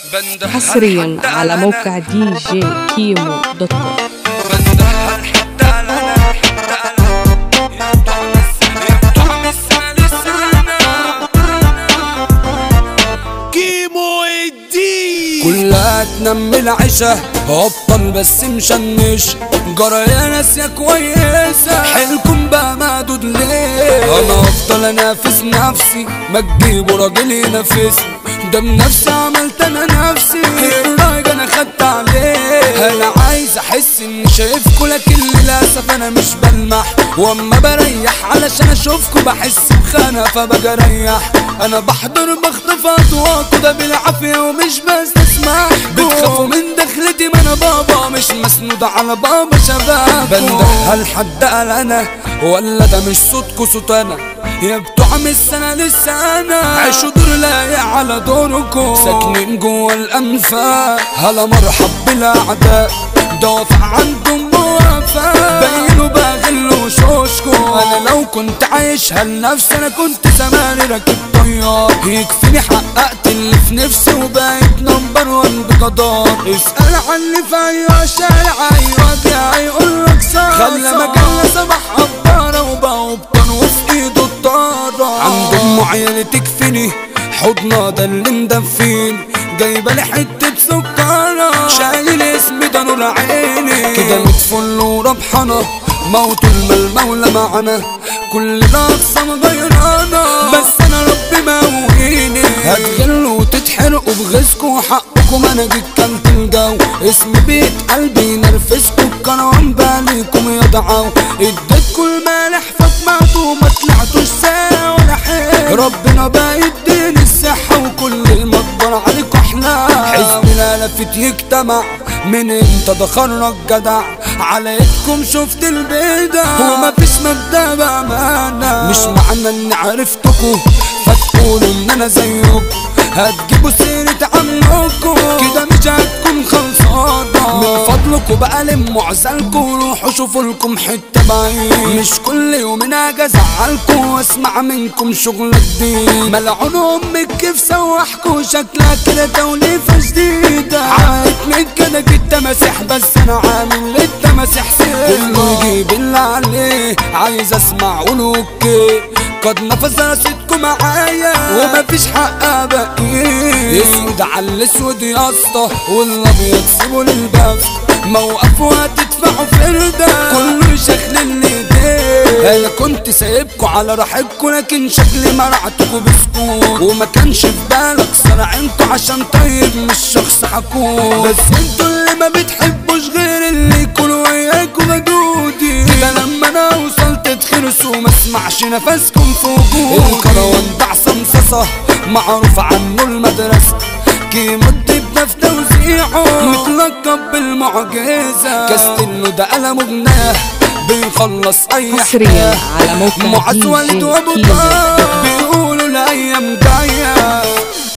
بنده حصريا على موقع دي جي كيمو دوت كوم بنده حتى انا حتى انا يا طعم السنة يا طعم السنة للسنة كيمو الدين كلها تنام العشاء ابطل بس مشنش جرى يا ناس يا كويسة حيلكم بقى مهدود ليه انا افضل انافس نفسي ما تجيبوا راجل ينافسني ده بنفسي عملت انا نفسي الراجل انا خدت عليه انا عايز احس اني شايفكوا لكن للاسف انا مش بلمح واما بريح علشان اشوفكوا بحس بخانة فبجي اريح انا بحضر بخطف اضواء ده بالعافية ومش بستسمح بتخافوا من دخلتي ما انا بابا مش مسنود على بابا شباب بندخل حد قال انا ولا ده مش صوتكوا صوت انا يا بتوع من السنة لسه انا عيشوا دور لايق على دوركم ساكنين جوا الانفاق هلا مرحب بالاعداء دوافع عندهم موافق بينوا بغل وشوشكم انا لو كنت عايشها لنفسي انا كنت زماني راكب طيار يكفيني حققت اللي في نفسي وبقيت نمبر وان بجدار اسأل عني في اي شارع اي وجه هيقولك صار خلى مجلة صباح عبارة وبقوا بطن وفي ايده الطارة عندهم معينة تكفيني حضنة ده اللي مدفيني جايبة لي حتة سكرة شايل اسمي ده نور عيني كده متفل وربحانة موت المولى معنا كل اقسام غيرانا بس انا ربي موهيني هتغلوا وتتحرقوا بغيظكوا حقكم انا جيت كلت الجو اسم بيت قلبي نرفزكوا الكروان باليكم يضعوا اديت كل مالح فاتمعتوا ما طلعتوش ساعة ولا حيل ربنا بقى يديني الصحة وكل المقبر عليكوا احلام حزب لا لفت يجتمع من انت ده خرج جدع على ايدكم شفت البدع ومفيش مبدأ بأمانة مش معنى اني عرفتكوا فتقولوا ان انا زيكم هتجيبوا سيرة عنكم كده مش هتكون خلصانة من فضلكوا بقى لموا عزلكوا روحوا شوفوا لكم حتة بعيد مش كل يوم انا اجي ازعلكوا واسمع منكم شغل جديد ملعون امك كيف سوحكوا شكلها كده توليفة جديدة عايتني كده كنت مسيح بس انا عامل للتماسيح سير كله يجيب اللي عليه عايز اسمع قولوا اوكي قد نفذ رصيدكم معايا ومفيش حق ابقي اسود على الاسود يا اسطى والابيض سيبوا للبخت موقف وهتدفعوا فردة كله شكل اللي انا كنت سايبكوا على راحتكوا لكن شكلي مرعتكوا بسكوت وما كانش في بالك صرع انتوا عشان طيب مش شخص حكوم بس انتوا اللي ما بتحبوش غير اللي يكونوا وياكوا مجهودي كده لما انا وصلت تخرسوا ما اسمعش نفسكم في وجودي الكروان ده عصام صاصة معروف عنه المدرسة كيمو الدبة في توزيعه متلقب بالمعجزة كاستنه ده قلمه جناه بيخلص اي حصريا على موقع معز دي والد جي وابو كيمو طه بيقولوا الايام جايه